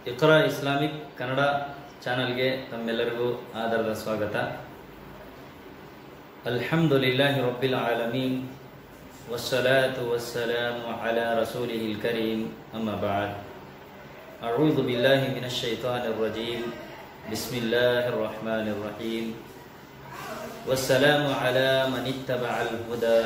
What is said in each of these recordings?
Iqra Islamic Kannada ಚಾನಲ್ಗೆ ತಮ್ಮೆಲ್ಲರಿಗೂ ಆದರದ ಸ್ವಾಗತ ಅಲ್ಹಮ್ದುಲಿಲ್ಲಾಹಿ ರಬ್ಬಿಲ್ ಆಲಮೀನ್ والصلاة والسلام على رسوله الكريم أما بعد أعوذ بالله من الشيطان الرجيم بسم الله الرحمن الرحيم والسلام على من اتبع الهدى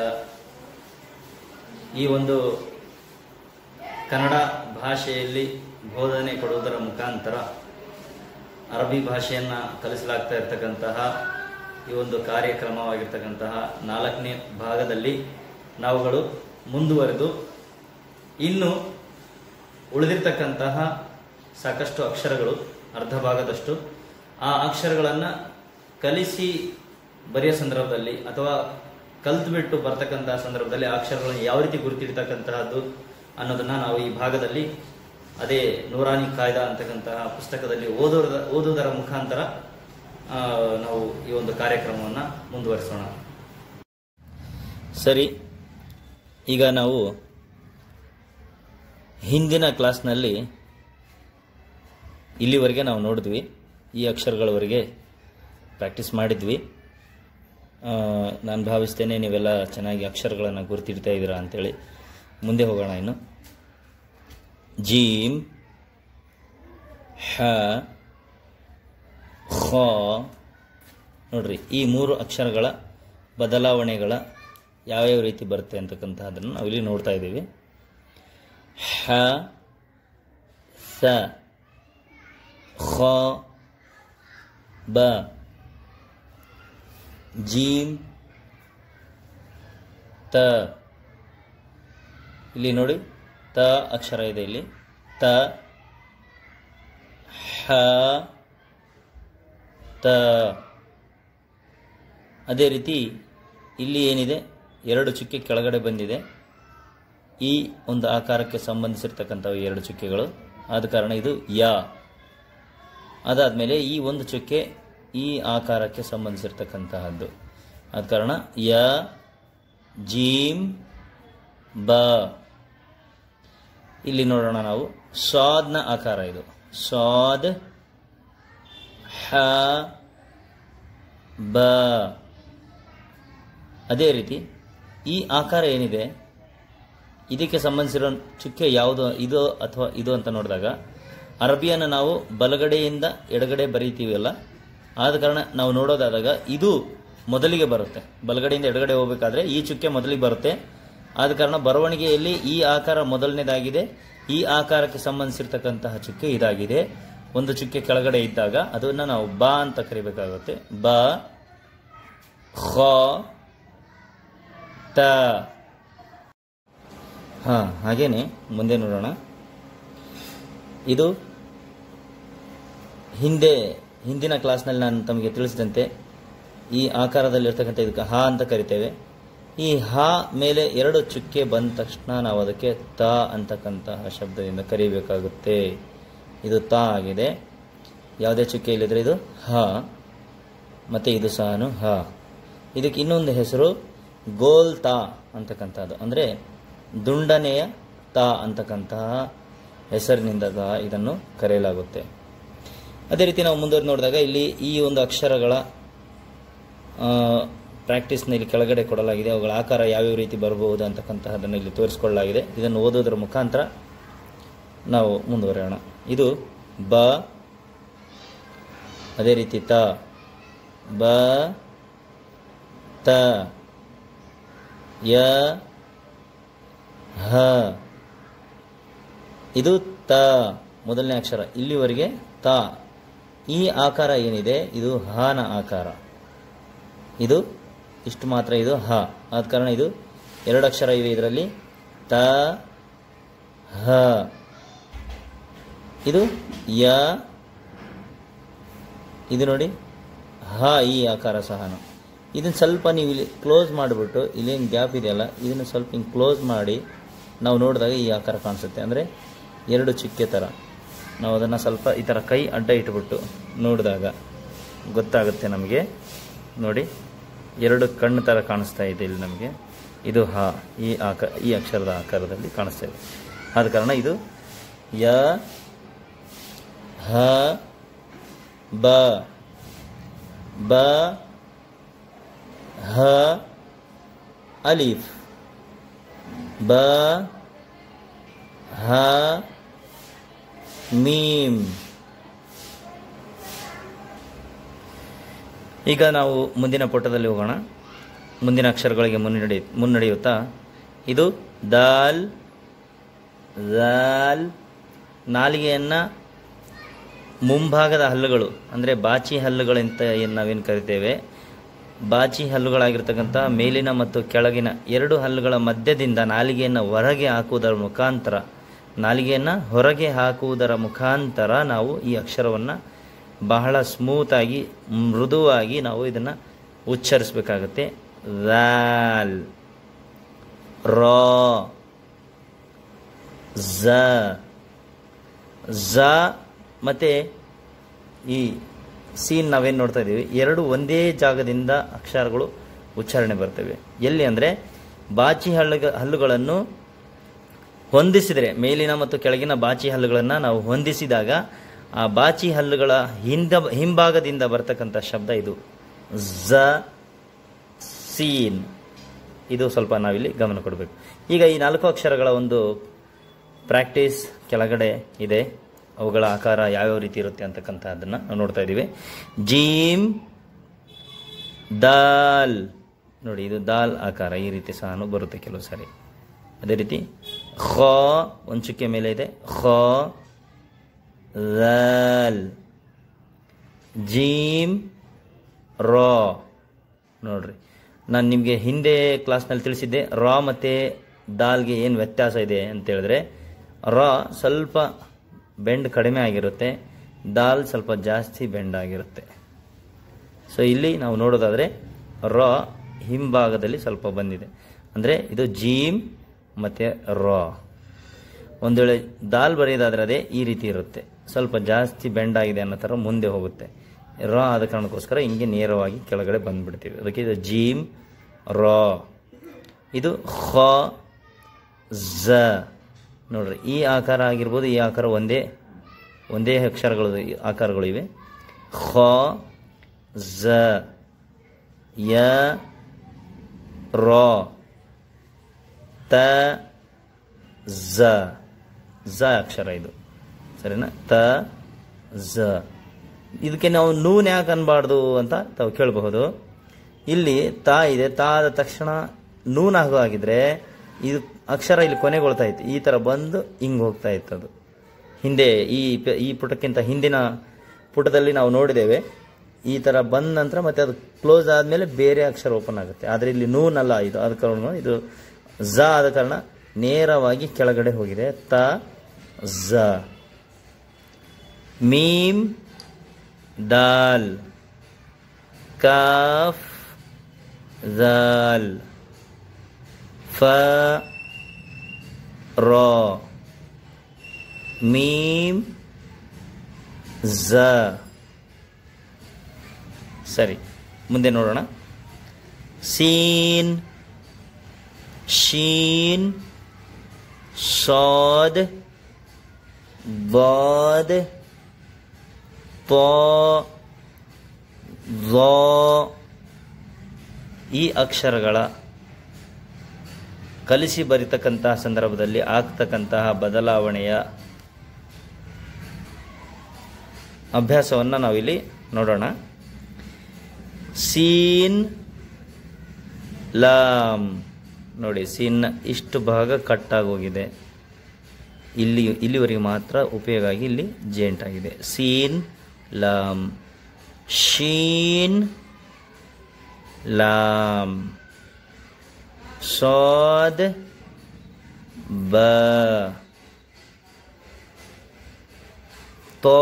ಈ ಒಂದು ಕನ್ನಡ ಭಾಷೆಯಲ್ಲಿ ಬೋಧನೆ ಕೊಡುವುದರ ಮುಖಾಂತರ ಅರಬ್ಬಿ ಭಾಷೆಯನ್ನು ಕಲಿಸಲಾಗ್ತಾ ಇರತಕ್ಕಂತಹ ಈ ಒಂದು ಕಾರ್ಯಕ್ರಮವಾಗಿರ್ತಕ್ಕಂತಹ ನಾಲ್ಕನೇ ಭಾಗದಲ್ಲಿ ನಾವುಗಳು ಮುಂದುವರೆದು ಇನ್ನು ಉಳಿದಿರ್ತಕ್ಕಂತಹ ಸಾಕಷ್ಟು ಅಕ್ಷರಗಳು ಅರ್ಧ ಭಾಗದಷ್ಟು ಆ ಅಕ್ಷರಗಳನ್ನು ಕಲಿಸಿ ಬರೆಯೋ ಸಂದರ್ಭದಲ್ಲಿ ಅಥವಾ ಕಲ್ತ್ಬಿಟ್ಟು ಬರ್ತಕ್ಕಂತಹ ಸಂದರ್ಭದಲ್ಲಿ ಆ ಅಕ್ಷರಗಳನ್ನು ಯಾವ ರೀತಿ ಗುರುತಿಡ್ತಕ್ಕಂತಹದ್ದು ಅನ್ನೋದನ್ನ ನಾವು ಈ ಭಾಗದಲ್ಲಿ ಅದೇ ನೂರಾನಿ ಕಾಯ್ದಾ ಅಂತಕ್ಕಂತಹ ಪುಸ್ತಕದಲ್ಲಿ ಓದೋದ ಓದುವುದರ ಮುಖಾಂತರ ಆ, ನಾವು ಈ ಒಂದು ಕಾರ್ಯಕ್ರಮವನ್ನು ಮುಂದುವರಿಸೋಣ ಸರಿ ಈಗ ನಾವು ಹಿಂದಿನ ಕ್ಲಾಸ್ನಲ್ಲಿ ಇಲ್ಲಿವರೆಗೆ ನಾವು ನೋಡಿದ್ವಿ ಈ ಅಕ್ಷರಗಳವರೆಗೆ ಪ್ರಾಕ್ಟೀಸ್ ಮಾಡಿದ್ವಿ ಆ, ನಾನು ಭಾವಿಸ್ತೇನೆ ನೀವೆಲ್ಲ ಚೆನ್ನಾಗಿ ಅಕ್ಷರಗಳನ್ನು ಗುರುತಿಡ್ತಾ ಇದ್ದೀರಾ ಅಂತೇಳಿ ಮುಂದೆ ಹೋಗೋಣ ಇನ್ನು ಜೀಮ್ ಹ ಖ ನೋಡ್ರಿ ಈ ಮೂರು ಅಕ್ಷರಗಳ ಬದಲಾವಣೆಗಳ ಯಾವ್ಯಾವ ರೀತಿ ಬರುತ್ತೆ ಅಂತಕ್ಕಂತಹದನ್ನು ನಾವು ಇಲ್ಲಿ ನೋಡ್ತಾ ಇದ್ದೀವಿ ಹ ಸ ಖ ಬ ಜೀಮ್ ತ ಇಲ್ಲಿ ನೋಡಿ ತ ಅಕ್ಷರ ಇದೆ ಇಲ್ಲಿ ತ ಹ ತ ಅದೇ ರೀತಿ ಇಲ್ಲಿ ಏನಿದೆ ಎರಡು ಚುಕ್ಕೆ ಕೆಳಗಡೆ ಬಂದಿದೆ ಈ ಒಂದು ಆಕಾರಕ್ಕೆ ಸಂಬಂಧಿಸಿರ್ತಕ್ಕಂಥವು ಎರಡು ಚುಕ್ಕೆಗಳು ಆದ ಕಾರಣ ಇದು ಯ ಅದಾದಮೇಲೆ ಈ ಒಂದು ಚುಕ್ಕೆ ಈ ಆಕಾರಕ್ಕೆ ಸಂಬಂಧಿಸಿರ್ತಕ್ಕಂತಹದ್ದು ಆದ ಕಾರಣ ಯ ಜೀಮ್ ಬ ಇಲ್ಲಿ ನೋಡೋಣ ನಾವು ಸ್ವಾದ್ನ ಆಕಾರ ಇದು ಸ್ವಾದ್ ಹ ಬ ಅದೇ ರೀತಿ ಈ ಆಕಾರ ಏನಿದೆ ಇದಕ್ಕೆ ಸಂಬಂಧಿಸಿರೋ ಚುಕ್ಕೆ ಯಾವುದು ಇದು ಅಥವಾ ಇದು ಅಂತ ನೋಡಿದಾಗ ಅರಬಿಯನ್ನು ನಾವು ಬಲಗಡೆಯಿಂದ ಎಡಗಡೆ ಬರೀತೀವಲ್ಲ ಆದ ಕಾರಣ ನಾವು ನೋಡೋದಾದಾಗ ಇದು ಮೊದಲಿಗೆ ಬರುತ್ತೆ ಬಲಗಡೆಯಿಂದ ಎಡಗಡೆ ಹೋಗಬೇಕಾದ್ರೆ ಈ ಚುಕ್ಕೆ ಮೊದಲಿಗೆ ಬರುತ್ತೆ ಆದ ಕಾರಣ ಬರವಣಿಗೆಯಲ್ಲಿ ಈ ಆಕಾರ ಮೊದಲನೇದಾಗಿದೆ ಈ ಆಕಾರಕ್ಕೆ ಸಂಬಂಧಿಸಿರ್ತಕ್ಕಂತಹ ಚುಕ್ಕೆ ಇದಾಗಿದೆ ಒಂದು ಚುಕ್ಕೆ ಕೆಳಗಡೆ ಇದ್ದಾಗ ಅದನ್ನು ನಾವು ಬಾ ಅಂತ ಕರಿಬೇಕಾಗುತ್ತೆ ಬ ಖ ತ ಹಾ ಹಾಗೇನೆ ಮುಂದೆ ನೋಡೋಣ ಇದು ಹಿಂದೆ ಹಿಂದಿನ ಕ್ಲಾಸ್ನಲ್ಲಿ ನಾನು ತಮಗೆ ತಿಳಿಸಿದಂತೆ ಈ ಆಕಾರದಲ್ಲಿರ್ತಕ್ಕಂಥ ಇದಕ್ಕೆ ಹ ಅಂತ ಕರಿತೇವೆ ಈ ಹ ಮೇಲೆ ಎರಡು ಚುಕ್ಕೆ ಬಂದ ತಕ್ಷಣ ನಾವು ಅದಕ್ಕೆ ತ ಅಂತಕ್ಕಂತಹ ಶಬ್ದದಿಂದ ಕರಿಬೇಕಾಗುತ್ತೆ ಇದು ತ ಆಗಿದೆ ಯಾವುದೇ ಚುಕ್ಕೆ ಇಲ್ಲಿದ್ರೆ ಇದು ಹ ಮತ್ತು ಇದು ಸಹನು ಹ ಇದಕ್ಕೆ ಇನ್ನೊಂದು ಹೆಸರು ಗೋಲ್ ತಾ ಅಂತಕ್ಕಂಥದ್ದು ಅಂದರೆ ದುಂಡನೆಯ ತಾ ಅಂತಕ್ಕಂತಹ ಹೆಸರಿನಿಂದ ಸಹ ಇದನ್ನು ಕರೆಯಲಾಗುತ್ತೆ ಅದೇ ರೀತಿ ನಾವು ಮುಂದುವರೆದು ನೋಡಿದಾಗ ಇಲ್ಲಿ ಈ ಒಂದು ಅಕ್ಷರಗಳ ಪ್ರಾಕ್ಟೀಸ್ನ ಇಲ್ಲಿ ಕೆಳಗಡೆ ಕೊಡಲಾಗಿದೆ ಅವುಗಳ ಆಕಾರ ಯಾವ್ಯಾವ ರೀತಿ ಬರಬಹುದು ಅಂತಕ್ಕಂತಹದನ್ನು ಇಲ್ಲಿ ತೋರಿಸಿಕೊಳ್ಳಲಾಗಿದೆ ಇದನ್ನು ಓದೋದ್ರ ಮುಖಾಂತರ ನಾವು ಮುಂದುವರೆಯೋಣ ಇದು ಬ ಅದೇ ರೀತಿ ತ ಬ ತ ಯ ಹ ಇದು ತ ಮೊದಲನೇ ಅಕ್ಷರ ಇಲ್ಲಿವರೆಗೆ ತ ಈ ಆಕಾರ ಏನಿದೆ ಇದು ಹನ ಆಕಾರ ಇದು ಇಷ್ಟು ಮಾತ್ರ ಇದು ಹ ಆದ ಕಾರಣ ಇದು ಎರಡು ಅಕ್ಷರ ಇವೆ ಇದರಲ್ಲಿ ತ ಹ ಇದು ಯ ಇದು ನೋಡಿ ಹ ಈ ಆಕಾರ ಸಹನು ಇದನ್ನು ಸ್ವಲ್ಪ ನೀವು ಇಲ್ಲಿ ಕ್ಲೋಸ್ ಮಾಡಿಬಿಟ್ಟು ಇಲ್ಲೇನು ಗ್ಯಾಪ್ ಇದೆಯಲ್ಲ ಇದನ್ನು ಸ್ವಲ್ಪ ಹಿಂಗೆ ಕ್ಲೋಸ್ ಮಾಡಿ ನಾವು ನೋಡಿದಾಗ ಈ ಆಕಾರ ಕಾಣಿಸುತ್ತೆ ಅಂದರೆ ಎರಡು ಚುಕ್ಕೆ ಥರ ನಾವು ಅದನ್ನು ಸ್ವಲ್ಪ ಈ ಥರ ಕೈ ಅಡ್ಡ ಇಟ್ಬಿಟ್ಟು ನೋಡಿದಾಗ ಗೊತ್ತಾಗುತ್ತೆ ನಮಗೆ ನೋಡಿ ಎರಡು ಕಣ್ಣು ಥರ ಕಾಣಿಸ್ತಾ ಇದೆ ಇಲ್ಲಿ ನಮಗೆ ಇದು ಹ ಈ ಆಕ ಈ ಅಕ್ಷರದ ಆಕಾರದಲ್ಲಿ ಕಾಣಿಸ್ತಾ ಇದೆ ಆದ ಕಾರಣ ಇದು ಯ ಹ ಹ ಬ ಬ ಹ ಅಲಿಫ್ ಬ ಹ ಮೀಮ್ ಈಗ ನಾವು ಮುಂದಿನ ಪುಟದಲ್ಲಿ ಹೋಗೋಣ ಮುಂದಿನ ಅಕ್ಷರಗಳಿಗೆ ಮುನ್ನಡೆ ಮುನ್ನಡೆಯುತ್ತಾ ಇದು ದಾಲ್ ದಾಲ್ ನಾಲಿಗೆಯನ್ನು ಮುಂಭಾಗದ ಹಲ್ಲುಗಳು ಅಂದರೆ ಬಾಚಿ ಹಲ್ಲುಗಳಂತ ಏನು ನಾವೇನು ಕರಿತೇವೆ ಬಾಚಿ ಹಲ್ಲುಗಳಾಗಿರ್ತಕ್ಕಂಥ ಮೇಲಿನ ಮತ್ತು ಕೆಳಗಿನ ಎರಡು ಹಲ್ಲುಗಳ ಮಧ್ಯದಿಂದ ನಾಲಿಗೆಯನ್ನು ಹೊರಗೆ ಹಾಕುವುದರ ಮುಖಾಂತರ ನಾಲಿಗೆಯನ್ನು ಹೊರಗೆ ಹಾಕುವುದರ ಮುಖಾಂತರ ನಾವು ಈ ಅಕ್ಷರವನ್ನು ಬಹಳ ಸ್ಮೂತಾಗಿ ಮೃದುವಾಗಿ ನಾವು ಇದನ್ನು ಉಚ್ಚರಿಸಬೇಕಾಗತ್ತೆ ದಾಲ್ ರಾ ಝ ಝ ಮತ್ತು ಈ ಸೀನ್ ನಾವೇನು ನೋಡ್ತಾ ಇದ್ದೀವಿ ಎರಡು ಒಂದೇ ಜಾಗದಿಂದ ಅಕ್ಷರಗಳು ಉಚ್ಚಾರಣೆ ಬರ್ತವೆ ಎಲ್ಲಿ ಅಂದರೆ ಬಾಚಿ ಹಲ್ಲುಗ ಹಲ್ಲುಗಳನ್ನು ಹೊಂದಿಸಿದರೆ ಮೇಲಿನ ಮತ್ತು ಕೆಳಗಿನ ಬಾಚಿ ಹಲ್ಲುಗಳನ್ನು ನಾವು ಹೊಂದಿಸಿದಾಗ ಆ ಬಾಚಿ ಹಲ್ಲುಗಳ ಹಿಂದ ಹಿಂಭಾಗದಿಂದ ಬರ್ತಕ್ಕಂಥ ಶಬ್ದ ಇದು ಝ ಸೀನ್ ಇದು ಸ್ವಲ್ಪ ನಾವಿಲ್ಲಿ ಗಮನ ಕೊಡಬೇಕು ಈಗ ಈ ನಾಲ್ಕು ಅಕ್ಷರಗಳ ಒಂದು ಪ್ರಾಕ್ಟೀಸ್ ಕೆಳಗಡೆ ಇದೆ ಅವುಗಳ ಆಕಾರ ಯಾವ್ಯಾವ ರೀತಿ ಇರುತ್ತೆ ಅಂತಕ್ಕಂಥದ್ದನ್ನು ನಾವು ನೋಡ್ತಾ ಇದ್ದೀವಿ ಜೀಮ್ ದಾಲ್ ನೋಡಿ ಇದು ದಾಲ್ ಆಕಾರ ಈ ರೀತಿ ಸಹ ಬರುತ್ತೆ ಕೆಲವು ಸಾರಿ ಅದೇ ರೀತಿ ಖ ಒಂದು ಚುಕ್ಕೆ ಮೇಲೆ ಇದೆ ಖ ದಾಲ್ ಜೀಮ್ ರಾ ನೋಡ್ರಿ ನಾನು ನಿಮಗೆ ಹಿಂದೆ ಕ್ಲಾಸ್ನಲ್ಲಿ ತಿಳಿಸಿದ್ದೆ ರಾ ಮತ್ತು ದಾಲ್ಗೆ ಏನು ವ್ಯತ್ಯಾಸ ಇದೆ ಅಂತ ಹೇಳಿದ್ರೆ ರಾ ಸ್ವಲ್ಪ ಬೆಂಡ್ ಕಡಿಮೆ ಆಗಿರುತ್ತೆ ದಾಲ್ ಸ್ವಲ್ಪ ಜಾಸ್ತಿ ಬೆಂಡ್ ಆಗಿರುತ್ತೆ ಸೊ ಇಲ್ಲಿ ನಾವು ನೋಡೋದಾದರೆ ರಾ ಹಿಂಭಾಗದಲ್ಲಿ ಸ್ವಲ್ಪ ಬಂದಿದೆ ಅಂದರೆ ಇದು ಜೀಮ್ ಮತ್ತು ರಾ ಒಂದು ವೇಳೆ ದಾಲ್ ಬರೆಯೋದಾದರೆ ಅದೇ ಈ ರೀತಿ ಇರುತ್ತೆ ಸ್ವಲ್ಪ ಜಾಸ್ತಿ ಬೆಂಡ್ ಆಗಿದೆ ಅನ್ನೋ ಥರ ಮುಂದೆ ಹೋಗುತ್ತೆ ರಾ ಆದ ಕಾರಣಕ್ಕೋಸ್ಕರ ಹಿಂಗೆ ನೇರವಾಗಿ ಕೆಳಗಡೆ ಬಂದುಬಿಡ್ತೀವಿ ಅದಕ್ಕೆ ಇದು ಜೀಮ್ ರಾ ಇದು ಖ ಝ ನೋಡ್ರಿ ಈ ಆಕಾರ ಆಗಿರ್ಬೋದು ಈ ಆಕಾರ ಒಂದೇ ಒಂದೇ ಅಕ್ಷರಗಳು ಆಕಾರಗಳು ಇವೆ ಖ ಝ ಯ ರಾ ತ ಝ ಝ ಅಕ್ಷರ ಇದು ಸರಿನಾ ತ ಝ ಇದಕ್ಕೆ ನಾವು ನೂನ್ ಯಾಕೆ ಅನ್ಬಾರ್ದು ಅಂತ ತಾವು ಕೇಳಬಹುದು ಇಲ್ಲಿ ತಾ ಇದೆ ತಾ ಆದ ತಕ್ಷಣ ನೂನ್ ಆಗೋ ಆಗಿದ್ರೆ ಇದು ಅಕ್ಷರ ಇಲ್ಲಿ ಕೊನೆಗೊಳ್ತಾ ಇತ್ತು ಈ ಥರ ಬಂದು ಹಿಂಗೆ ಹೋಗ್ತಾ ಇತ್ತು ಅದು ಹಿಂದೆ ಈ ಪ- ಈ ಪುಟಕ್ಕಿಂತ ಹಿಂದಿನ ಪುಟದಲ್ಲಿ ನಾವು ನೋಡಿದ್ದೇವೆ ಈ ಥರ ಬಂದ ನಂತರ ಮತ್ತೆ ಅದು ಕ್ಲೋಸ್ ಆದಮೇಲೆ ಬೇರೆ ಅಕ್ಷರ ಓಪನ್ ಆಗುತ್ತೆ ಆದರೆ ಇಲ್ಲಿ ನೂನ್ ಅಲ್ಲ ಇದು ಆದ ಕಾರಣ ಇದು ಝ ಆದ ಕಾರಣ ನೇರವಾಗಿ ಕೆಳಗಡೆ ಹೋಗಿದೆ ತ ಝ ಮೀಮ್ दाल काफ दाल फ रा मीम ಝ ಸರಿ ಮುಂದೆ ನೋಡೋಣ ಸೀನ್ ಶೀನ್ ಸಾದ್ ಬಾದ್ ಪ ವ ಈ ಅಕ್ಷರಗಳ ಕಲಿಸಿ ಬರಿತಕ್ಕಂತಹ ಸಂದರ್ಭದಲ್ಲಿ ಆಗ್ತಕ್ಕಂತಹ ಬದಲಾವಣೆಯ ಅಭ್ಯಾಸವನ್ನು ನಾವಿಲ್ಲಿ ನೋಡೋಣ ಸೀನ್ ಲಾಮ್ ನೋಡಿ ಸೀನ್ ಇಷ್ಟು ಭಾಗ ಕಟ್ಟಾಗೋಗಿದೆ ಇಲ್ಲಿ ಇಲ್ಲಿವರೆಗೆ ಮಾತ್ರ ಉಪಯೋಗ ಆಗಿ ಇಲ್ಲಿ ಜೇಂಟ್ ಆಗಿದೆ ಸೀನ್ ಲಾಮ್ ಶೀನ್ ಲಾಮ್ ಸಾದ್ ಬ ತೋ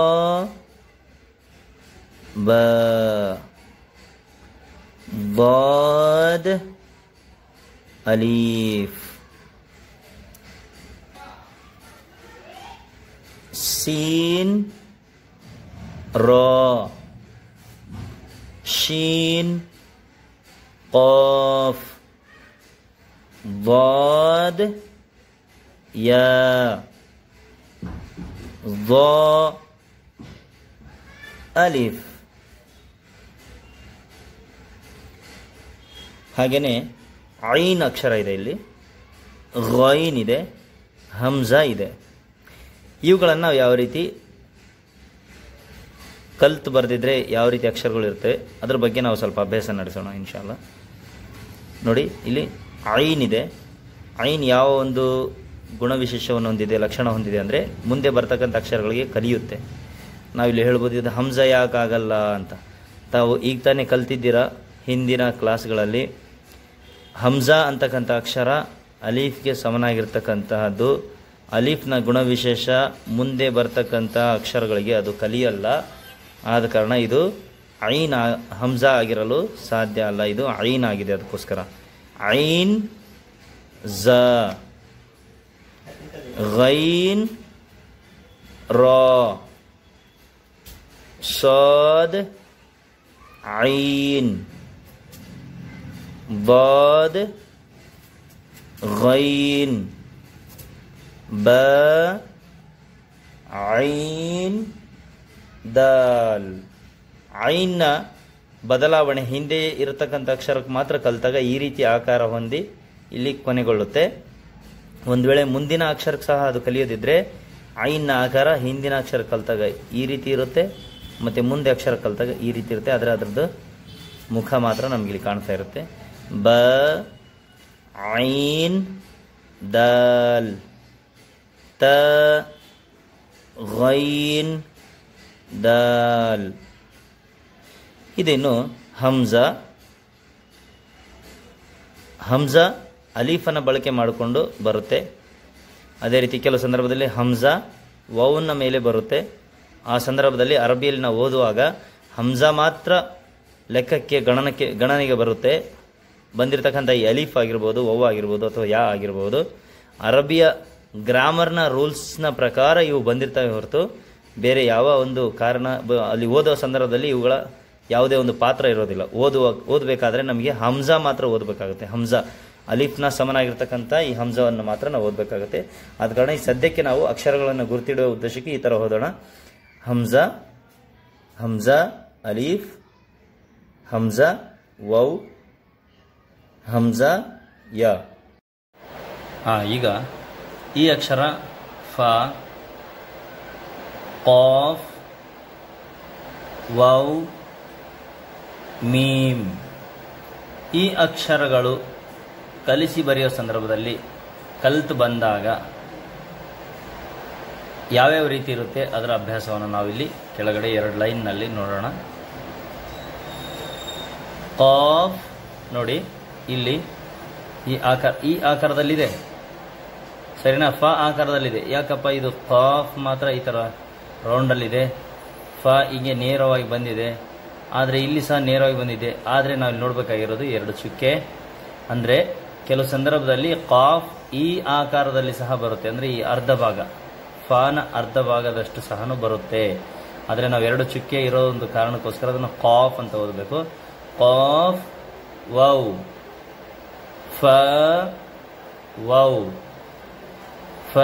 ಬ ضاد أليف سين را شين قاف ضاد يا ضاء ಅಲಿಫ್ ಹಾಗೆಯೇ ಐನ್ ಅಕ್ಷರ ಇದೆ ಇಲ್ಲಿ ಗಾಯಿನ್ ಇದೆ ಹಮ್ಜಾ ಇದೆ ಇವುಗಳನ್ನು ನಾವು ಯಾವ ರೀತಿ ಕಲ್ತು ಬರೆದಿದ್ರೆ ಯಾವ ರೀತಿ ಅಕ್ಷರಗಳು ಇರ್ತವೆ ಅದ್ರ ಬಗ್ಗೆ ನಾವು ಸ್ವಲ್ಪ ಅಭ್ಯಾಸ ನಡೆಸೋಣ ಇನ್ಶಾಲ್ಲ ನೋಡಿ ಇಲ್ಲಿ ಐನ್ ಇದೆ ಐನ್ ಯಾವ ಒಂದು ಗುಣವಿಶೇಷವನ್ನು ಹೊಂದಿದೆ ಲಕ್ಷಣ ಹೊಂದಿದೆ ಅಂದರೆ ಮುಂದೆ ಬರ್ತಕ್ಕಂಥ ಅಕ್ಷರಗಳಿಗೆ ಕಲಿಯುತ್ತೆ ನಾವಿಲ್ಲಿ ಹೇಳ್ಬೋದು ಇದು ಹಂಸ ಯಾಕಾಗಲ್ಲ ಅಂತ ತಾವು ಈಗ ತಾನೇ ಕಲ್ತಿದ್ದೀರಾ ಹಿಂದಿನ ಕ್ಲಾಸ್ಗಳಲ್ಲಿ ಹಂಸ ಅಂತಕ್ಕಂಥ ಅಕ್ಷರ ಅಲೀಫ್ಗೆ ಸಮನಾಗಿರ್ತಕ್ಕಂತಹದ್ದು ಅಲೀಫ್ನ ಗುಣವಿಶೇಷ ಮುಂದೆ ಬರ್ತಕ್ಕಂಥ ಅಕ್ಷರಗಳಿಗೆ ಅದು ಕಲಿಯಲ್ಲ ಆದ ಕಾರಣ ಇದು ಐನ್ ಆ- ಹಂಸ ಆಗಿರಲು ಸಾಧ್ಯ ಅಲ್ಲ ಇದು ಐನ್ ಆಗಿದೆ ಅದಕ್ಕೋಸ್ಕರ ಐನ್ ಝ ಗೈನ್ ರಾ صاد عين ضاد غين باء عين ದಾಲ್ ಐನ್ನ ಬದಲಾವಣೆ ಹಿಂದೆ ಇರತಕ್ಕಂಥ ಅಕ್ಷರಕ್ಕೆ ಮಾತ್ರ ಕಲಿತಾಗ ಈ ರೀತಿ ಆಕಾರ ಹೊಂದಿ ಇಲ್ಲಿ ಕೊನೆಗೊಳ್ಳುತ್ತೆ ಒಂದು ವೇಳೆ ಮುಂದಿನ ಅಕ್ಷರಕ್ಕೆ ಸಹ ಅದು ಕಲಿಯೋದಿದ್ರೆ ಐನ್ನ ಆಕಾರ ಹಿಂದಿನ ಅಕ್ಷರ ಕಲಿತಾಗ ಈ ರೀತಿ ಇರುತ್ತೆ ಮತ್ತು ಮುಂದೆ ಅಕ್ಷರ ಕಲಿತಾಗ ಈ ರೀತಿ ಇರುತ್ತೆ ಆದರೆ ಅದರದ್ದು ಮುಖ ಮಾತ್ರ ನಮ್ಗೆ ಇಲ್ಲಿ ಕಾಣ್ತಾ ಇರುತ್ತೆ ಬ ಐನ್ ದಾಲ್ ತ ಗೈನ್ ದಾಲ್ ಇದೇನು ಹಂಸ ಹಂಸ ಅಲೀಫನ ಬಳಕೆ ಮಾಡಿಕೊಂಡು ಬರುತ್ತೆ ಅದೇ ರೀತಿ ಕೆಲವು ಸಂದರ್ಭದಲ್ಲಿ ಹಂಸ ವೌನ ಮೇಲೆ ಬರುತ್ತೆ ಆ ಸಂದರ್ಭದಲ್ಲಿ ಅರಬಿಯಲ್ಲಿ ನಾವು ಓದುವಾಗ ಹಂಸ ಮಾತ್ರ ಲೆಕ್ಕಕ್ಕೆ ಗಣನಕ್ಕೆ ಗಣನೆಗೆ ಬರುತ್ತೆ ಬಂದಿರತಕ್ಕಂಥ ಈ ಅಲೀಫ್ ಆಗಿರ್ಬೋದು ವೌ ಆಗಿರ್ಬೋದು ಅಥವಾ ಯಾ ಆಗಿರ್ಬೋದು ಅರಬಿಯ ಗ್ರಾಮರ್ನ ರೂಲ್ಸ್ನ ಪ್ರಕಾರ ಇವು ಬಂದಿರ್ತವೆ ಹೊರತು ಬೇರೆ ಯಾವ ಒಂದು ಕಾರಣ ಬ- ಅಲ್ಲಿ ಓದೋ ಸಂದರ್ಭದಲ್ಲಿ ಇವುಗಳ ಯಾವುದೇ ಒಂದು ಪಾತ್ರ ಇರೋದಿಲ್ಲ ಓದುವ ಓದಬೇಕಾದ್ರೆ ನಮಗೆ ಹಂಸ ಮಾತ್ರ ಓದಬೇಕಾಗುತ್ತೆ ಹಂಸ ಅಲಿಫ್ನ ಸಮನಾಗಿರ್ತಕ್ಕಂಥ ಈ ಹಂಸವನ್ನು ಮಾತ್ರ ನಾವು ಓದಬೇಕಾಗುತ್ತೆ ಆದ ಕಾರಣ ಈ ಸದ್ಯಕ್ಕೆ ನಾವು ಅಕ್ಷರಗಳನ್ನು ಗುರುತಿಡುವ ಉದ್ದೇಶಕ್ಕೆ ಈ ಥರ ಓದೋಣ ಹಂಸ ಹಂಸ ಅಲೀಫ್ ಹಂಸ ವೌ ಹಂಸ ಯ ಹಾಂ ಈಗ ಈ ಅಕ್ಷರ ಫ ಕಾಫ್ ವೌ ಮೀಮ್ ಈ ಅಕ್ಷರಗಳು ಕಲಿಸಿ ಬರೆಯೋ ಸಂದರ್ಭದಲ್ಲಿ ಕಲಿತು ಬಂದಾಗ ಯಾವ್ಯಾವ ರೀತಿ ಇರುತ್ತೆ ಅದರ ಅಭ್ಯಾಸವನ್ನು ನಾವಿಲ್ಲಿ ಕೆಳಗಡೆ ಎರಡು ಲೈನ್ನಲ್ಲಿ ನೋಡೋಣ ಕಾಫ್ ನೋಡಿ ಇಲ್ಲಿ ಈ ಆಕಾರ ಈ ಆಕಾರದಲ್ಲಿದೆ ಸರಿನಾ ಫ ಆಕಾರದಲ್ಲಿದೆ ಯಾಕಪ್ಪ ಇದು ಕಾಫ್ ಮಾತ್ರ ಈ ಥರ ರೌಂಡಲ್ಲಿದೆ ಫ ಹೀಗೆ ನೇರವಾಗಿ ಬಂದಿದೆ ಆದರೆ ಇಲ್ಲಿ ಸಹ ನೇರವಾಗಿ ಬಂದಿದೆ ಆದರೆ ನಾವು ಇಲ್ಲಿ ನೋಡಬೇಕಾಗಿರೋದು ಎರಡು ಚುಕ್ಕೆ ಅಂದರೆ ಕೆಲವು ಸಂದರ್ಭದಲ್ಲಿ ಕಾಫ್ ಈ ಆಕಾರದಲ್ಲಿ ಸಹ ಬರುತ್ತೆ ಅಂದರೆ ಈ ಅರ್ಧ ಭಾಗ ಫಾನ ಅರ್ಧ ಭಾಗದಷ್ಟು ಸಹ ಬರುತ್ತೆ ಆದರೆ ನಾವು ಎರಡು ಚುಕ್ಕೆ ಇರೋ ಒಂದು ಕಾರಣಕ್ಕೋಸ್ಕರ ಅದನ್ನು ಕಾಫ್ ಅಂತ ಓದಬೇಕು ಕಾಫ್ ವೌ ಫ ವೌ ಫ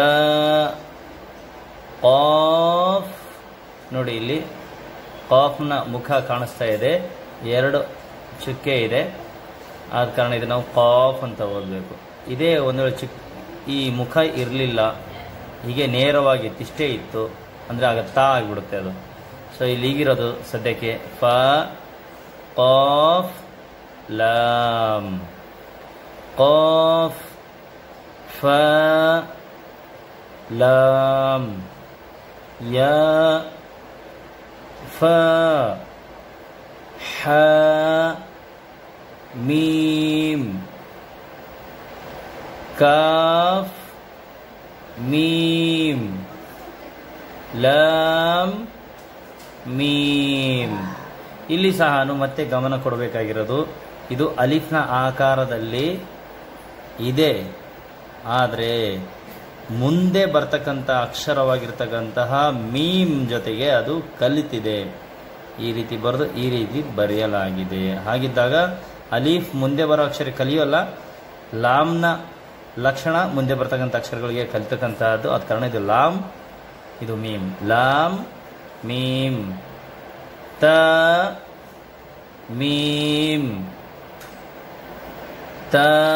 ಕಾಫ್ ನೋಡಿ ಇಲ್ಲಿ ಕಾಫ್ನ ಮುಖ ಕಾಣಿಸ್ತಾ ಇದೆ ಎರಡು ಚುಕ್ಕೆ ಇದೆ ಆದ ಕಾರಣ ಇದು ನಾವು ಕಾಫ್ ಅಂತ ಓದಬೇಕು ಇದೇ ಒಂದು ವೇಳೆ ಚುಕ್ ಈ ಮುಖ ಇರಲಿಲ್ಲ ಹೀಗೆ ನೇರವಾಗಿ ತಿಷ್ಟೇ ಇತ್ತು ಅಂದರೆ ಆಗ ತಾ ಆಗಿಬಿಡುತ್ತೆ ಅದು ಸೊ ಇಲ್ಲಿ ಈಗಿರೋದು ಸದ್ಯಕ್ಕೆ ಫ ಕಾಫ್ ಲಾಮ್ ಕಾಫ್ ಫ لام يا فا ح ميم كاف ميم ಲಾಮ್ ಮೀಮ್ ಇಲ್ಲಿ ಸಹ ಮತ್ತೆ ಗಮನ ಕೊಡಬೇಕಾಗಿರೋದು ಇದು ಅಲಿಫ್ನ ಆಕಾರದಲ್ಲಿ ಇದೆ ಆದರೆ ಮುಂದೆ ಬರ್ತಕ್ಕಂಥ ಅಕ್ಷರವಾಗಿರ್ತಕ್ಕಂತಹ ಮೀಮ್ ಜೊತೆಗೆ ಅದು ಕಲಿತಿದೆ ಈ ರೀತಿ ಬರೆದು ಈ ರೀತಿ ಬರೆಯಲಾಗಿದೆ ಹಾಗಿದ್ದಾಗ ಅಲೀಫ್ ಮುಂದೆ ಬರೋ ಅಕ್ಷರ ಕಲಿಯೋಲ್ಲ ಲಾಮ್ನ ಲಕ್ಷಣ ಮುಂದೆ ಬರ್ತಕ್ಕಂಥ ಅಕ್ಷರಗಳಿಗೆ ಕಲಿತಕ್ಕಂತಹದ್ದು ಆದ ಕಾರಣ ಇದು ಲಾಮ್ ಇದು ಮೀಮ್ ಲಾಮ್ ಮೀಮ್ ತ ಮೀಮ್ ತ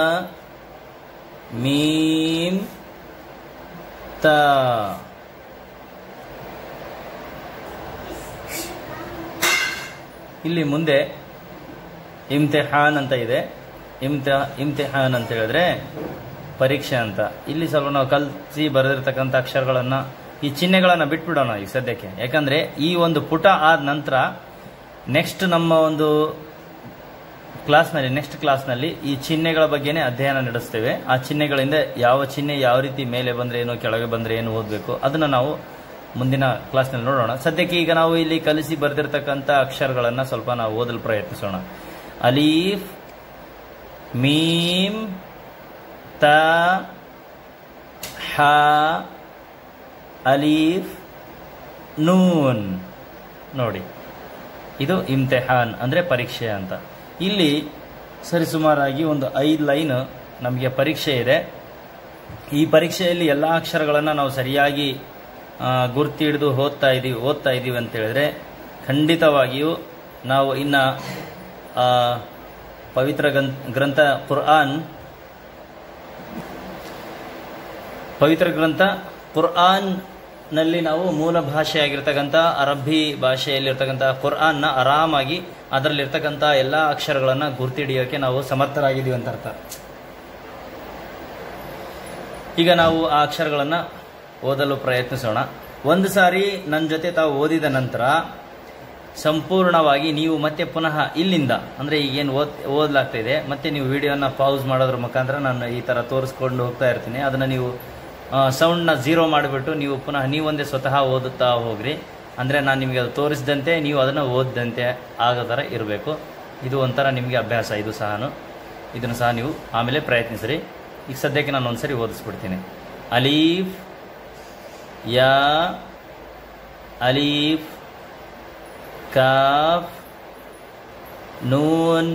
ಮೀಮ್ ತ ಇಲ್ಲಿ ಮುಂದೆ ಇಮ್ತಿಹಾನ್ ಅಂತ ಇದೆ ಇಮ್ತ ಇಮ್ತಿಹಾನ್ ಅಂತ ಹೇಳಿದ್ರೆ ಪರೀಕ್ಷೆ ಅಂತ ಇಲ್ಲಿ ಸ್ವಲ್ಪ ನಾವು ಕಲ್ಸಿ ಬರೆದಿರ್ತಕ್ಕಂಥ ಅಕ್ಷರಗಳನ್ನ ಈ ಚಿಹ್ನೆಗಳನ್ನ ಬಿಟ್ಬಿಡೋಣ ಈ ಸದ್ಯಕ್ಕೆ ಯಾಕಂದ್ರೆ ಈ ಒಂದು ಪುಟ ಆದ ನಂತರ ನೆಕ್ಸ್ಟ್ ನಮ್ಮ ಒಂದು ಕ್ಲಾಸ್ನಲ್ಲಿ ನೆಕ್ಸ್ಟ್ ಕ್ಲಾಸ್ನಲ್ಲಿ ಈ ಚಿಹ್ನೆಗಳ ಬಗ್ಗೆನೇ ಅಧ್ಯಯನ ನಡೆಸ್ತೇವೆ ಆ ಚಿಹ್ನೆಗಳಿಂದ ಯಾವ ಚಿಹ್ನೆ ಯಾವ ರೀತಿ ಮೇಲೆ ಬಂದ್ರೆ ಏನು ಕೆಳಗೆ ಬಂದ್ರೆ ಏನು ಓದಬೇಕು ಅದನ್ನ ನಾವು ಮುಂದಿನ ಕ್ಲಾಸ್ನಲ್ಲಿ ನೋಡೋಣ ಸದ್ಯಕ್ಕೆ ಈಗ ನಾವು ಇಲ್ಲಿ ಕಲಿಸಿ ಬರೆದಿರ್ತಕ್ಕಂಥ ಅಕ್ಷರಗಳನ್ನ ಸ್ವಲ್ಪ ನಾವು ಓದಲು ಪ್ರಯತ್ನಿಸೋಣ ಅಲೀಫ್ ಮೀಮ್ ತ ಹ ಅಲೀಫ್ ನೂನ್ ನೋಡಿ ಇದು ಇಮ್ತಿಹಾನ್ ಅಂದ್ರೆ ಪರೀಕ್ಷೆ ಅಂತ ಇಲ್ಲಿ ಸರಿಸುಮಾರಾಗಿ ಒಂದು ಐದು ಲೈನ್ ನಮಗೆ ಪರೀಕ್ಷೆ ಇದೆ ಈ ಪರೀಕ್ಷೆಯಲ್ಲಿ ಎಲ್ಲ ಅಕ್ಷರಗಳನ್ನು ನಾವು ಸರಿಯಾಗಿ ಆ, ಗುರ್ತಿ ಹಿಡಿದು ಓದ್ತಾ ಇದೀವಿ ಓದ್ತಾ ಇದೀವಿ ಅಂತ ಹೇಳಿದ್ರೆ ಖಂಡಿತವಾಗಿಯೂ ನಾವು ಇನ್ನ ಆ, ಪವಿತ್ರ ಗಂ- ಗ್ರಂಥ ಕುರ್ಆನ್ ಪವಿತ್ರ ಗ್ರಂಥ ಕುರ್ಆನ್ ನಲ್ಲಿ ನಾವು ಮೂಲ ಭಾಷೆಯಾಗಿರ್ತಕ್ಕಂಥ ಅರಬ್ಬಿ ಭಾಷೆಯಲ್ಲಿರ್ತಕ್ಕಂಥ ಕುರ್ಆನ್ನ ಆರಾಮಾಗಿ ಅದರಲ್ಲಿರ್ತಕ್ಕಂಥ ಎಲ್ಲ ಅಕ್ಷರಗಳನ್ನ ಗುರ್ತಿಡಿಯೋಕೆ ನಾವು ಸಮರ್ಥರಾಗಿದ್ದೀವಿ ಅಂತ ಅರ್ಥ ಈಗ ನಾವು ಆ ಅಕ್ಷರಗಳನ್ನ ಓದಲು ಪ್ರಯತ್ನಿಸೋಣ ಒಂದು ಸಾರಿ ನನ್ನ ಜೊತೆ ತಾವು ಓದಿದ ನಂತರ ಸಂಪೂರ್ಣವಾಗಿ ನೀವು ಮತ್ತೆ ಪುನಃ ಇಲ್ಲಿಂದ ಅಂದ್ರೆ ಈಗೇನು ಓದ್ ಓದ್ಲಾಗ್ತಾ ಇದೆ ಮತ್ತೆ ನೀವು ವಿಡಿಯೋನ ಪಾಸ್ ಮಾಡೋದ್ರ ಮುಖಾಂತರ ನಾನು ಈ ತರ ತೋರಿಸ್ಕೊಂಡು ಹೋಗ್ತಾ ಇರ್ತೀನಿ ಅದನ್ನ ನೀವು ಸೌಂಡ್ನ ಝೀರೋ ಮಾಡಿಬಿಟ್ಟು ನೀವು ಪುನಃ ನೀವೊಂದೇ ಸ್ವತಃ ಓದುತ್ತಾ ಹೋಗ್ರಿ ಅಂದ್ರೆ ನಾನು ನಿಮಗೆ ಅದು ತೋರಿಸಿದಂತೆ ನೀವು ಅದನ್ನ ಓದಿದಂತೆ ಆಗೋ ಥರ ಇರಬೇಕು ಇದು ಒಂಥರ ನಿಮಗೆ ಅಭ್ಯಾಸ ಇದು ಸಹ ಇದನ್ನು ಸಹ ನೀವು ಆಮೇಲೆ ಪ್ರಯತ್ನಿಸ್ರಿ ಈಗ ಸದ್ಯಕ್ಕೆ ನಾನು ಒಂದ್ಸರಿ ಓದಿಸ್ಬಿಡ್ತೀನಿ ಅಲೀಫ್ ಯಾ ಅಲೀಫ್ ಕಾಫ್ ನೂನ್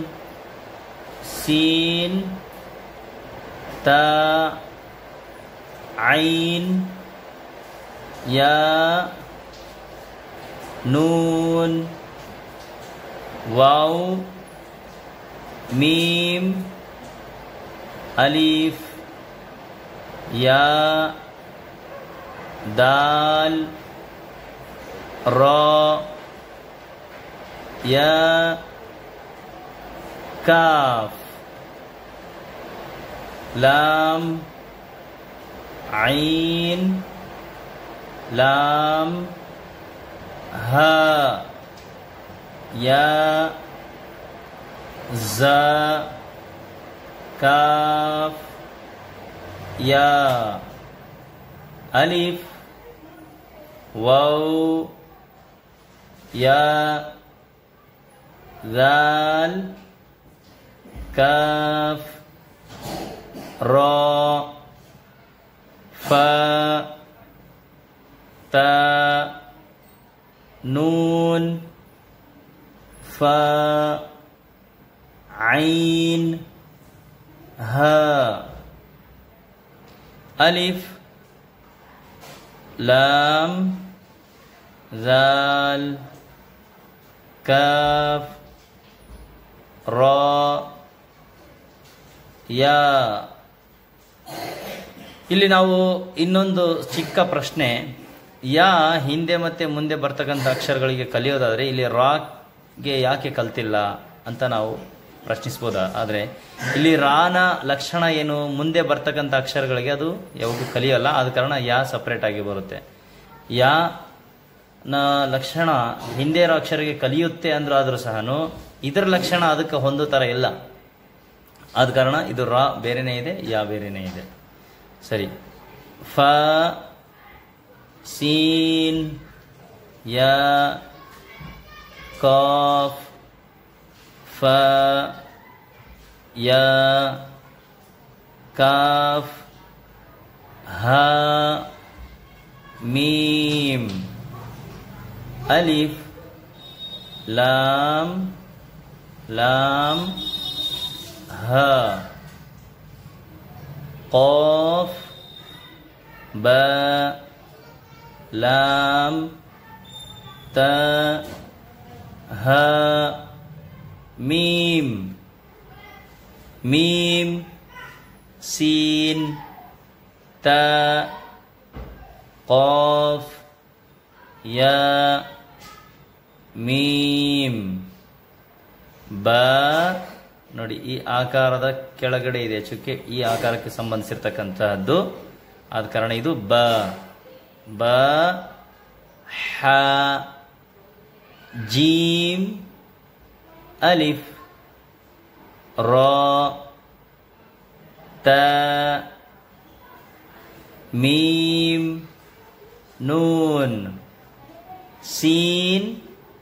ಸೀನ್ ತ ಐನ್ ಯಾ ನೂನ್ ವಾವ್ ಮೀಮ್ ಅಲೀಫ್ ಯಾ ದಾಲ್ ರಾ ಯಾ ಕಾಫ್ ಲಾಮ್ ಐನ್ ಲಾಮ್ ಹ ಯಾ ಝ ಕಾಫ್ ಯಾ ಅಲಿಫ್ ವೌ ಯಾ ذال كاف را فا تا نون فا عين ها ألف لام ذال كاف ರಾ ಯಾ ಇಲ್ಲಿ ನಾವು ಇನ್ನೊಂದು ಚಿಕ್ಕ ಪ್ರಶ್ನೆ ಯಾ ಹಿಂದೆ ಮತ್ತೆ ಮುಂದೆ ಬರ್ತಕ್ಕಂಥ ಅಕ್ಷರಗಳಿಗೆ ಕಲಿಯೋದಾದ್ರೆ ಇಲ್ಲಿ ರಾಗೆ ಯಾಕೆ ಕಲ್ತಿಲ್ಲ ಅಂತ ನಾವು ಪ್ರಶ್ನಿಸ್ಬೋದಾ ಆದರೆ ಇಲ್ಲಿ ರಾನ ಲಕ್ಷಣ ಏನು ಮುಂದೆ ಬರ್ತಕ್ಕಂಥ ಅಕ್ಷರಗಳಿಗೆ ಅದು ಯಾವಾಗೂ ಕಲಿಯಲ್ಲ ಆದ ಕಾರಣ ಯಾ ಸಪ್ರೇಟ್ ಆಗಿ ಬರುತ್ತೆ ಯಾ ನ ಲಕ್ಷಣ ಹಿಂದೆ ಇರೋ ಅಕ್ಷರಕ್ಕೆ ಕಲಿಯುತ್ತೆ ಅಂದ್ರೂ ಆದ್ರೂ ಸಹ ಇದರ ಲಕ್ಷಣ ಅದಕ್ಕೆ ಹೊಂದೋ ಥರ ಇಲ್ಲ ಆದ ಕಾರಣ ಇದು ರಾ ಬೇರೆನೇ ಇದೆ ಯಾ ಬೇರೆನೇ ಇದೆ ಸರಿ ಫ ಸೀನ್ ಯ ಕಾಫ್ ಫ ಯ ಕಾಫ್ ಹ ಮೀಮ್ ಅಲಿಫ್ ಲಾಮ್ ಲಾಮ್ ಹ قاف با لام تا ಹ ಮೀಮ್ ಮೀಮ್ ಸೀನ್ ತ قاف ಯಾ ಮೀಮ್ ಬ ನೋಡಿ ಈ ಆಕಾರದ ಕೆಳಗಡೆ ಇದೆ ಚುಕ್ಕೆ ಈ ಆಕಾರಕ್ಕೆ ಸಂಬಂಧಿಸಿರ್ತಕ್ಕಂತಹದ್ದು ಆದ ಕಾರಣ ಇದು ಬ ಬ ಹ ಜೀಮ್ ಅಲಿಫ್ ರ ತ ಮೀಮ್ ನೂನ್ ಸೀನ್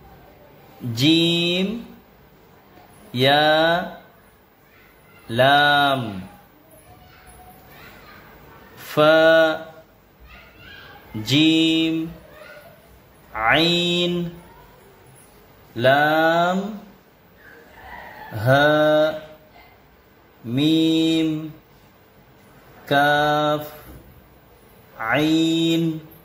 ಜೀಮ್ ಯಾ ಲಾಮ್ फ जीम आइन लाम ह मीम काफ आइन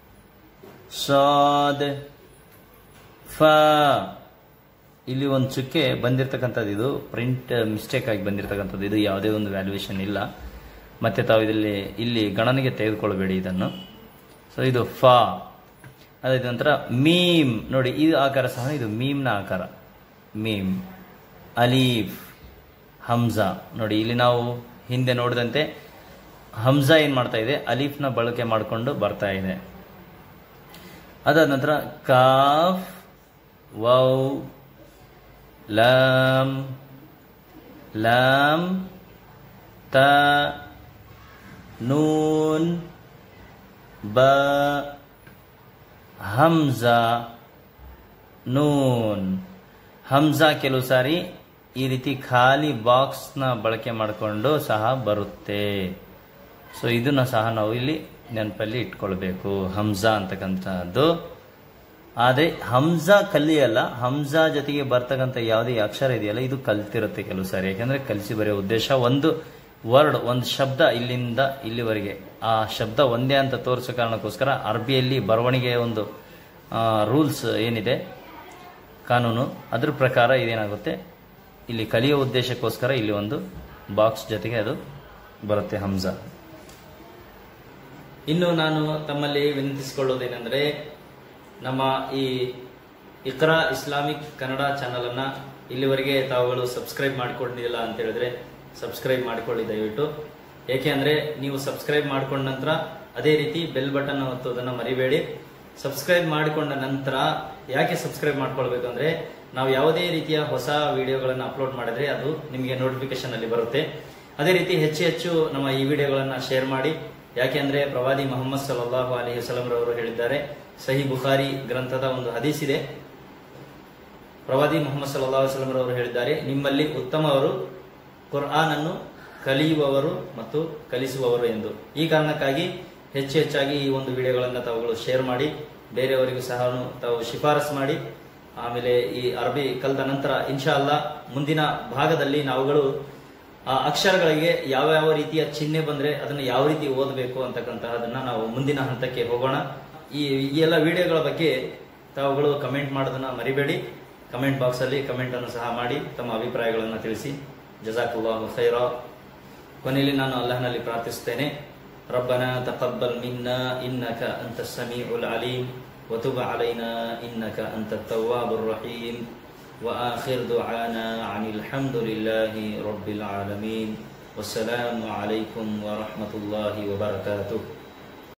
ಸಾದ್ ಫ ಇಲ್ಲಿ ಒಂದು ಚುಕ್ಕೆ ಬಂದಿರತಕ್ಕಂಥದ್ದು ಇದು ಪ್ರಿಂಟ್ ಮಿಸ್ಟೇಕ್ ಆಗಿ ಬಂದಿರತಕ್ಕಂಥದ್ದು ಇದು ಯಾವುದೇ ಒಂದು ವ್ಯಾಲ್ಯೂಯೇಷನ್ ಇಲ್ಲ ಮತ್ತೆ ತಾವು ಇದರಲ್ಲಿ ಇಲ್ಲಿ ಗಣನೆಗೆ ತೆಗೆದುಕೊಳ್ಬೇಡಿ ಇದನ್ನು ಸೊ ಇದು ಫ ಅದಾದ ನಂತರ ಮೀಮ್ ನೋಡಿ ಇದು ಆಕಾರ ಸಹ ಇದು ಮೀಮ್ನ ಆಕಾರ ಮೀಮ್ ಅಲೀಫ್ ಹಮ್ಜಾ ನೋಡಿ ಇಲ್ಲಿ ನಾವು ಹಿಂದೆ ನೋಡಿದಂತೆ ಹಮ್ಜಾ ಏನು ಮಾಡ್ತಾ ಇದೆ ಅಲೀಫ್ನ ಬಳಕೆ ಮಾಡಿಕೊಂಡು ಬರ್ತಾ ಇದೆ ಅದಾದ ನಂತರ ಕಾಫ್ ವೌ ಲಾಮ್ ಲಾಮ್ ತ ನೂನ್ ಬ ಹಮ್ಜಾ ನೂನ್ ಹಮ್ಜಾ ಕೆಲವು ಸಾರಿ ಈ ರೀತಿ ಖಾಲಿ ಬಾಕ್ಸ್ನ ಬಳಕೆ ಮಾಡಿಕೊಂಡು ಸಹ ಬರುತ್ತೆ ಸೊ ಇದನ್ನ ಸಹ ನಾವು ಇಲ್ಲಿ ನೆನಪಲ್ಲಿ ಇಟ್ಕೊಳ್ಬೇಕು ಹಮ್ಜಾ ಅಂತಕ್ಕಂಥದ್ದು ಆದರೆ ಹಮ್ಜಾ ಕಲಿಯಲ್ಲ ಹಮ್ಜಾ ಜೊತೆಗೆ ಬರ್ತಕ್ಕಂಥ ಯಾವುದೇ ಅಕ್ಷರ ಇದೆಯಲ್ಲ ಇದು ಕಲ್ತಿರುತ್ತೆ ಕೆಲವು ಸಾರಿ ಯಾಕಂದ್ರೆ ಕಲಿಸಿ ಬರೆಯೋ ಉದ್ದೇಶ ಒಂದು ವರ್ಡ್ ಒಂದು ಶಬ್ದ ಇಲ್ಲಿಂದ ಇಲ್ಲಿವರೆಗೆ ಆ ಶಬ್ದ ಒಂದೇ ಅಂತ ತೋರಿಸೋ ಕಾರಣಕ್ಕೋಸ್ಕರ ಅರಬಿಯಲ್ಲಿ ಬರವಣಿಗೆಯ ಒಂದು ರೂಲ್ಸ್ ಏನಿದೆ ಕಾನೂನು ಅದ್ರ ಪ್ರಕಾರ ಇದೇನಾಗುತ್ತೆ ಇಲ್ಲಿ ಕಲಿಯೋ ಉದ್ದೇಶಕ್ಕೋಸ್ಕರ ಇಲ್ಲಿ ಒಂದು ಬಾಕ್ಸ್ ಜೊತೆಗೆ ಅದು ಬರುತ್ತೆ ಹಮ್ಜಾ ಇನ್ನು ನಾನು ತಮ್ಮಲ್ಲಿ ವಿನಂತಿಸಿಕೊಳ್ಳೋದೇನೆಂದರೆ ನಮ್ಮ ಈ ಇಕ್ರಾ ಇಸ್ಲಾಮಿಕ್ ಕನ್ನಡ ಚಾನಲ್ ಅನ್ನ ಇಲ್ಲಿವರೆಗೆ ತಾವುಗಳು ಸಬ್ಸ್ಕ್ರೈಬ್ ಮಾಡಿಕೊಂಡಿಲ್ಲ ಅಂತ ಹೇಳಿದ್ರೆ ಸಬ್ಸ್ಕ್ರೈಬ್ ಮಾಡಿಕೊಳ್ಳಿ ದಯವಿಟ್ಟು ಏಕೆ ಅಂದ್ರೆ ನೀವು ಸಬ್ಸ್ಕ್ರೈಬ್ ಮಾಡ್ಕೊಂಡ ನಂತರ ಅದೇ ರೀತಿ ಬೆಲ್ ಬಟನ್ ಒತ್ತೋದನ್ನ ಮರಿಬೇಡಿ ಸಬ್ಸ್ಕ್ರೈಬ್ ಮಾಡಿಕೊಂಡ ನಂತರ ಯಾಕೆ ಸಬ್ಸ್ಕ್ರೈಬ್ ಮಾಡ್ಕೊಳ್ಬೇಕು ಅಂದ್ರೆ ನಾವು ಯಾವುದೇ ರೀತಿಯ ಹೊಸ ವಿಡಿಯೋಗಳನ್ನು ಅಪ್ಲೋಡ್ ಮಾಡಿದ್ರೆ ಅದು ನಿಮಗೆ ನೋಟಿಫಿಕೇಶನ್ ಅಲ್ಲಿ ಬರುತ್ತೆ ಅದೇ ರೀತಿ ಹೆಚ್ಚು ಹೆಚ್ಚು ನಮ್ಮ ಈ ವಿಡಿಯೋಗಳನ್ನ ಶೇರ್ ಮಾಡಿ ಯಾಕೆಂದ್ರೆ ಪ್ರವಾದಿ ಮೊಹಮ್ಮದ್ ಸಲ್ಲಾಹು ಅಲಿ ವಸಲಂ ರವರು ಹೇಳಿದ್ದಾರೆ ಸಹಿ ಬುಖಾರಿ ಗ್ರಂಥದ ಒಂದು ಹದೀಸ್ ಇದೆ ಪ್ರವಾದಿ ಮೊಹಮ್ಮದ್ ಸಲ್ಲಾ ವಸಲಂ ರವರು ಹೇಳಿದ್ದಾರೆ ನಿಮ್ಮಲ್ಲಿ ಉತ್ತಮವರು ಕುರ್ಆನ್ ಅನ್ನು ಕಲಿಯುವವರು ಮತ್ತು ಕಲಿಸುವವರು ಎಂದು ಈ ಕಾರಣಕ್ಕಾಗಿ ಹೆಚ್ಚು ಹೆಚ್ಚಾಗಿ ಈ ಒಂದು ವಿಡಿಯೋಗಳನ್ನು ತಾವುಗಳು ಶೇರ್ ಮಾಡಿ ಬೇರೆಯವರಿಗೂ ಸಹ ತಾವು ಶಿಫಾರಸ್ ಮಾಡಿ ಆಮೇಲೆ ಈ ಅರಬಿ ಕಲಿತ ನಂತರ ಇನ್ಶಾ ಅಲ್ಲಾ ಮುಂದಿನ ಭಾಗದಲ್ಲಿ ನಾವುಗಳು ಆ ಅಕ್ಷರಗಳಿಗೆ ಯಾವ ಯಾವ ರೀತಿಯ ಚಿಹ್ನೆ ಬಂದ್ರೆ ಅದನ್ನು ಯಾವ ರೀತಿ ಓದಬೇಕು ಅಂತಕ್ಕಂತಹದನ್ನ ನಾವು ಮುಂದಿನ ಹಂತಕ್ಕೆ ಹೋಗೋಣ ಈ ಈ ಎಲ್ಲ ವಿಡಿಯೋಗಳ ಬಗ್ಗೆ ತಾವುಗಳು ಕಮೆಂಟ್ ಮಾಡೋದನ್ನ ಮರಿಬೇಡಿ ಕಮೆಂಟ್ ಬಾಕ್ಸ್ ಅಲ್ಲಿ ಕಮೆಂಟ್ ಅನ್ನು ಸಹ ಮಾಡಿ ತಮ್ಮ ಅಭಿಪ್ರಾಯಗಳನ್ನು ತಿಳಿಸಿ ಜಜಾಕುಲ್ಲಾಹು ಖೈರಾ ಕೊನೆಯಲ್ಲಿ ನಾನು ಅಲ್ಲಾಹನಲ್ಲಿ ಪ್ರಾರ್ಥಿಸುತ್ತೇನೆ ربنا تقبل منا إنك أنت السميع العليم وتب علينا إنك أنت التواب الرحيم وآخر دعانا عن الحمد لله رب العالمين والسلام عليكم ورحمة الله وبركاته